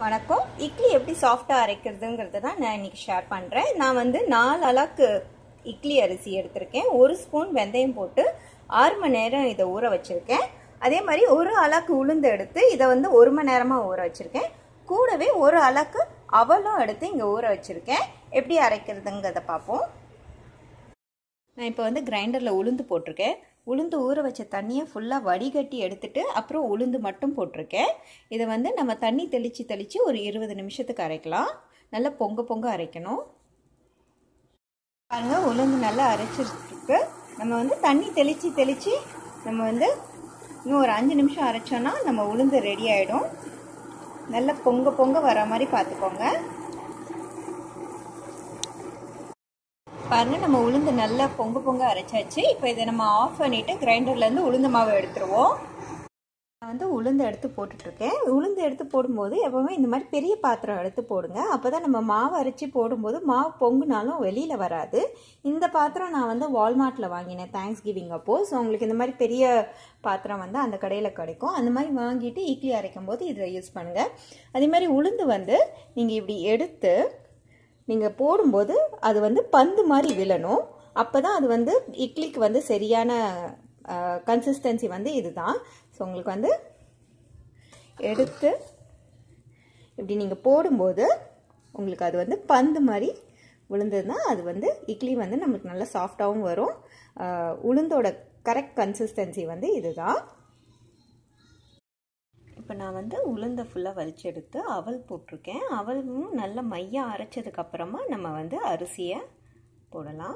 வணக்கம் இட்லி எப்படி சாஃப்டாக அரைக்கிறதுங்கிறத தான் நான் இன்னைக்கு ஷேர் பண்ணுறேன் நான் வந்து நாலு அலாக்கு இட்லி அரிசி எடுத்திருக்கேன் ஒரு ஸ்பூன் வெந்தயம் போட்டு ஆறு மணி நேரம் இதை ஊற வச்சுருக்கேன் அதே மாதிரி ஒரு அலாக்கு உளுந்து எடுத்து இதை வந்து ஒரு மணி நேரமாக ஊற வச்சுருக்கேன் கூடவே ஒரு அலாக்கு அவலும் எடுத்து இங்கே ஊற வச்சுருக்கேன் எப்படி அரைக்கிறதுங்கிறத பார்ப்போம் நான் இப்போ வந்து கிரைண்டரில் உளுந்து போட்டிருக்கேன் உளுந்து ஊற வச்ச தண்ணியை ஃபுல்லாக வடிகட்டி எடுத்துட்டு அப்புறம் உளுந்து மட்டும் போட்டிருக்கேன் இதை வந்து நம்ம தண்ணி தெளித்து தெளித்து ஒரு இருபது நிமிஷத்துக்கு அரைக்கலாம் நல்லா பொங்க பொங்க அரைக்கணும் பாருங்க உளுந்து நல்லா அரைச்சிருக்கு நம்ம வந்து தண்ணி தெளித்து தெளித்து நம்ம வந்து இன்னும் ஒரு அஞ்சு நிமிஷம் அரைச்சோன்னா நம்ம உளுந்து ரெடி ஆகிடும் நல்லா பொங்க பொங்க வர மாதிரி பார்த்துக்கோங்க பாருங்க நம்ம உளுந்து நல்லா பொங்க பொங்க அரைச்சாச்சு இப்போ இதை நம்ம ஆஃப் பண்ணிட்டு கிரைண்டர்லேருந்து உளுந்து மாவு எடுத்துருவோம் நான் வந்து உளுந்து எடுத்து போட்டுட்ருக்கேன் உளுந்து எடுத்து போடும்போது எப்போவுமே இந்த மாதிரி பெரிய பாத்திரம் எடுத்து போடுங்க அப்போ தான் நம்ம மாவு அரைச்சி போடும்போது மாவு பொங்குனாலும் வெளியில் வராது இந்த பாத்திரம் நான் வந்து வால்மார்ட்டில் வாங்கினேன் தேங்க்ஸ் கிவிங் அப்போ ஸோ உங்களுக்கு இந்த மாதிரி பெரிய பாத்திரம் வந்து அந்த கடையில் கிடைக்கும் அந்த மாதிரி வாங்கிட்டு இட்லி அரைக்கும் போது இதில் யூஸ் பண்ணுங்கள் அதே மாதிரி உளுந்து வந்து நீங்கள் இப்படி எடுத்து நீங்கள் போடும்போது அது வந்து பந்து மாதிரி விழணும் அப்போ தான் அது வந்து இட்லிக்கு வந்து சரியான கன்சிஸ்டன்சி வந்து இதுதான் ஸோ உங்களுக்கு வந்து எடுத்து இப்படி நீங்கள் போடும்போது உங்களுக்கு அது வந்து பந்து மாதிரி விழுந்ததுன்னா அது வந்து இட்லி வந்து நம்மளுக்கு நல்லா சாஃப்டாகவும் வரும் உளுந்தோட கரெக்ட் கன்சிஸ்டன்சி வந்து இதுதான் இப்போ நான் வந்து உளுந்தை ஃபுல்லாக வலிச்சு எடுத்து அவல் போட்டிருக்கேன் அவலும் நல்ல மையம் அரைச்சதுக்கப்புறமா நம்ம வந்து அரிசியை போடலாம்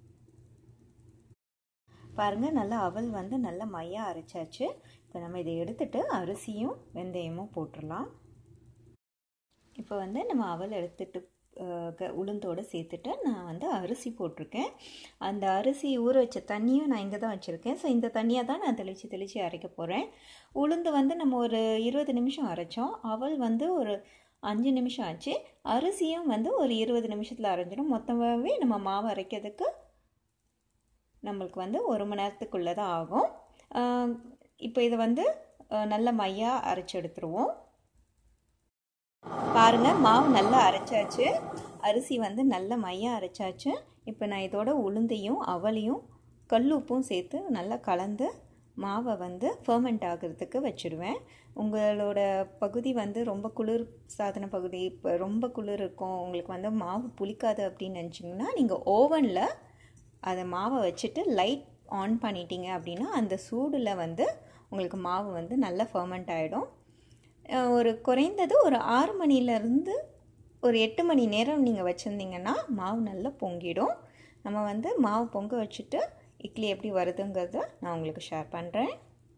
பாருங்கள் நல்லா அவல் வந்து நல்ல மையம் அரைச்சாச்சு இப்போ நம்ம இதை எடுத்துட்டு அரிசியும் வெந்தயமும் போட்டுடலாம் இப்போ வந்து நம்ம அவல் எடுத்துட்டு உளுந்தோடு சேர்த்துட்டு நான் வந்து அரிசி போட்டிருக்கேன் அந்த அரிசி ஊற வச்ச தண்ணியும் நான் இங்கே தான் வச்சுருக்கேன் ஸோ இந்த தண்ணியை தான் நான் தெளித்து தெளித்து அரைக்க போகிறேன் உளுந்து வந்து நம்ம ஒரு இருபது நிமிஷம் அரைச்சோம் அவல் வந்து ஒரு அஞ்சு நிமிஷம் ஆச்சு அரிசியும் வந்து ஒரு இருபது நிமிஷத்தில் அரைஞ்சிடும் மொத்தமாகவே நம்ம மாவு அரைக்கிறதுக்கு நம்மளுக்கு வந்து ஒரு மணி நேரத்துக்குள்ளே தான் ஆகும் இப்போ இதை வந்து நல்ல மையாக அரைச்சி எடுத்துருவோம் பாருங்கள் மாவு நல்லா அரைச்சாச்சு அரிசி வந்து நல்ல மையாக அரைச்சாச்சு இப்போ நான் இதோட உளுந்தையும் அவளையும் கல்லுப்பும் சேர்த்து நல்லா கலந்து மாவை வந்து ஃபர்மெண்ட் ஆகிறதுக்கு வச்சுடுவேன் உங்களோட பகுதி வந்து ரொம்ப குளிர் சாதன பகுதி இப்போ ரொம்ப குளிர் இருக்கும் உங்களுக்கு வந்து மாவு புளிக்காது அப்படின்னு நினச்சிங்கன்னா நீங்கள் ஓவனில் அதை மாவை வச்சுட்டு லைட் ஆன் பண்ணிட்டீங்க அப்படின்னா அந்த சூடில் வந்து உங்களுக்கு மாவு வந்து நல்லா ஃபர்மெண்ட் ஆகிடும் ஒரு குறைந்தது ஒரு ஆறு மணிலேருந்து ஒரு எட்டு மணி நேரம் நீங்கள் வச்சுருந்தீங்கன்னா மாவு நல்லா பொங்கிடும் நம்ம வந்து மாவு பொங்க வச்சுட்டு இட்லி எப்படி வருதுங்கிறத நான் உங்களுக்கு ஷேர் பண்ணுறேன்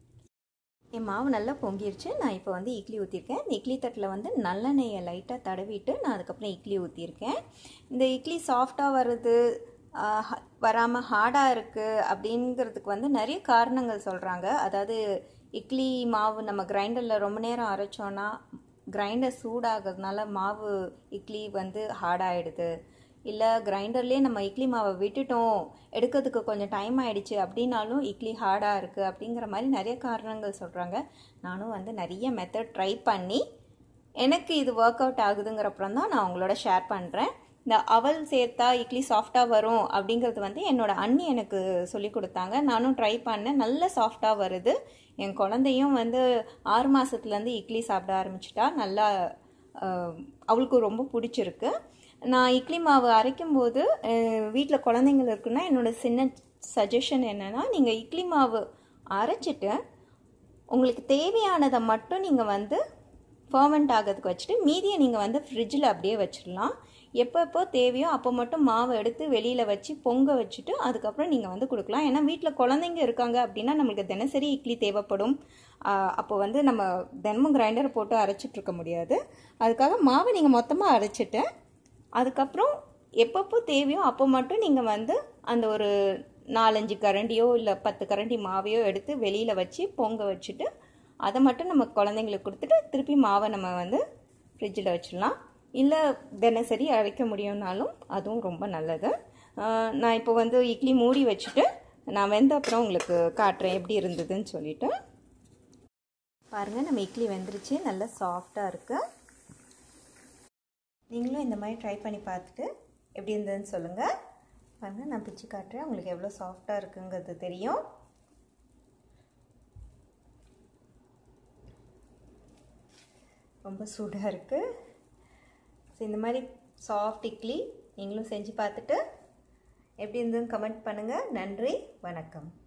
என் மாவு நல்லா பொங்கிருச்சு நான் இப்போ வந்து இட்லி ஊற்றிருக்கேன் இந்த இட்லி தட்டில் வந்து நல்லெண்ணெயை லைட்டாக தடவிட்டு நான் அதுக்கப்புறம் இட்லி ஊற்றிருக்கேன் இந்த இட்லி சாஃப்டாக வர்றது வராமல் ஹார்டாக இருக்குது அப்படிங்கிறதுக்கு வந்து நிறைய காரணங்கள் சொல்கிறாங்க அதாவது இட்லி மாவு நம்ம கிரைண்டரில் ரொம்ப நேரம் அரைச்சோன்னா கிரைண்டர் சூடாகிறதுனால மாவு இட்லி வந்து ஹார்டாகிடுது இல்லை கிரைண்டர்லேயே நம்ம இட்லி மாவை விட்டுட்டோம் எடுக்கிறதுக்கு கொஞ்சம் டைம் ஆகிடுச்சு அப்படின்னாலும் இட்லி ஹார்டாக இருக்குது அப்படிங்கிற மாதிரி நிறைய காரணங்கள் சொல்கிறாங்க நானும் வந்து நிறைய மெத்தட் ட்ரை பண்ணி எனக்கு இது ஒர்க் அவுட் ஆகுதுங்கிறப்புறம் தான் நான் உங்களோட ஷேர் பண்ணுறேன் இந்த அவல் சேர்த்தா இட்லி சாஃப்டாக வரும் அப்படிங்கிறது வந்து என்னோட அண்ணி எனக்கு சொல்லி கொடுத்தாங்க நானும் ட்ரை பண்ணேன் நல்ல சாஃப்டாக வருது என் குழந்தையும் வந்து ஆறு மாதத்துலேருந்து இட்லி சாப்பிட ஆரம்பிச்சிட்டா நல்லா அவளுக்கு ரொம்ப பிடிச்சிருக்கு நான் இட்லி மாவு அரைக்கும் போது வீட்டில் குழந்தைங்கள் இருக்குன்னா என்னோடய சின்ன சஜஷன் என்னென்னா நீங்கள் இட்லி மாவு அரைச்சிட்டு உங்களுக்கு தேவையானதை மட்டும் நீங்கள் வந்து ஃபர்மெண்ட் ஆகிறதுக்கு வச்சுட்டு மீதியை நீங்கள் வந்து ஃப்ரிட்ஜில் அப்படியே வச்சிடலாம் எப்பப்போ தேவையோ அப்போ மட்டும் மாவை எடுத்து வெளியில் வச்சு பொங்க வச்சுட்டு அதுக்கப்புறம் நீங்கள் வந்து கொடுக்கலாம் ஏன்னா வீட்டில் குழந்தைங்க இருக்காங்க அப்படின்னா நம்மளுக்கு தினசரி இட்லி தேவைப்படும் அப்போ வந்து நம்ம தினமும் கிரைண்டர் போட்டு அரைச்சிட்ருக்க முடியாது அதுக்காக மாவை நீங்கள் மொத்தமாக அரைச்சிட்டு அதுக்கப்புறம் எப்பப்போ தேவையோ அப்போ மட்டும் நீங்கள் வந்து அந்த ஒரு நாலஞ்சு கரண்டியோ இல்லை பத்து கரண்டி மாவையோ எடுத்து வெளியில் வச்சு பொங்க வச்சுட்டு அதை மட்டும் நம்ம குழந்தைங்களுக்கு கொடுத்துட்டு திருப்பி மாவை நம்ம வந்து ஃப்ரிட்ஜில் வச்சிடலாம் இல்லை தினசரி அரைக்க முடியும்னாலும் அதுவும் ரொம்ப நல்லது நான் இப்போ வந்து இட்லி மூடி வச்சுட்டு நான் வெந்த அப்புறம் உங்களுக்கு காட்டுறேன் எப்படி இருந்ததுன்னு சொல்லிட்டு பாருங்கள் நம்ம இட்லி வெந்துருச்சு நல்லா சாஃப்டாக இருக்குது நீங்களும் இந்த மாதிரி ட்ரை பண்ணி பார்த்துட்டு எப்படி இருந்ததுன்னு சொல்லுங்கள் பாருங்கள் நான் பிச்சு காட்டுறேன் உங்களுக்கு எவ்வளோ சாஃப்டாக இருக்குங்கிறது தெரியும் ரொம்ப சூடாக இருக்குது ஸோ இந்த மாதிரி சாஃப்ட் இட்லி நீங்களும் செஞ்சு பார்த்துட்டு எப்படி இருந்ததுன்னு கமெண்ட் பண்ணுங்கள் நன்றி வணக்கம்